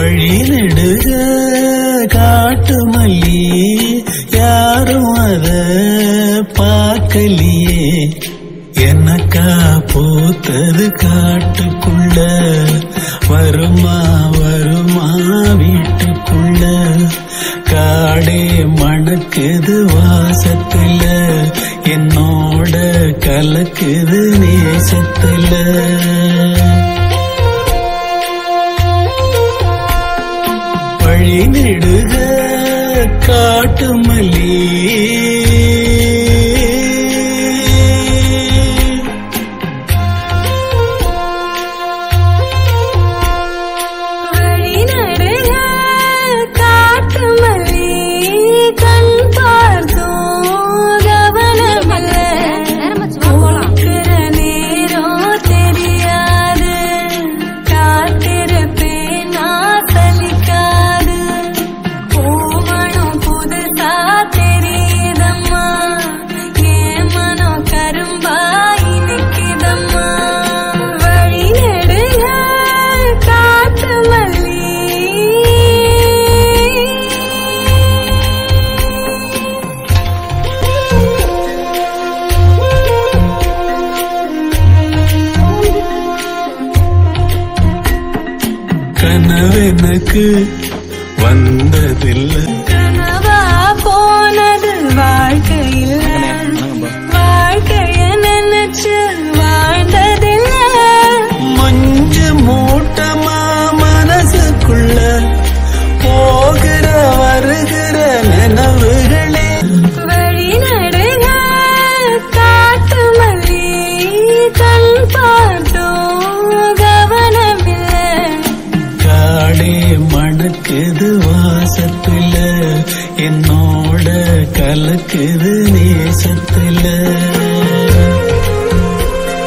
வழி நெடுக காட்டு மல்லி யாரும் அத பார்க்கலையே என்னக்கா பூத்தது காட்டுக்குள்ள வருமா வருமா வீட்டுக்குள்ள காடே மணக்குது வாசத்துல என்னோட கலக்குது நேசத்துல வழி நெடுக காட்டு மல்லி வழி நடுக காட்டு மல்லி கண் பார்த்தோம் கவனமில்ல போக்கிற நேரம் தெரியாது காத்திருப்பேன் நான் சலிக்காது பூமணம் புதுசா தெரியுதம்மா என் மனம் கரும்பாய் நிற்கிதம்மா வழி நெடுக காட்டு மல்லி கனவெனக்கு வந்ததில்லை கனவா போனது வாழ்க்கையில் வாழ்க்கைய நினைச்சு வாழ்ந்ததில்ல மஞ்சு மூட்டமா மனசுக்குள்ள போகிற வருகிற நினைவுகளே வழி நடுக காட்டு மல்லி கண் பார்த்தோம் கவனமில்ல காடே மணக்குது வாசத்துல என்னோட கலக்குது நேசத்துல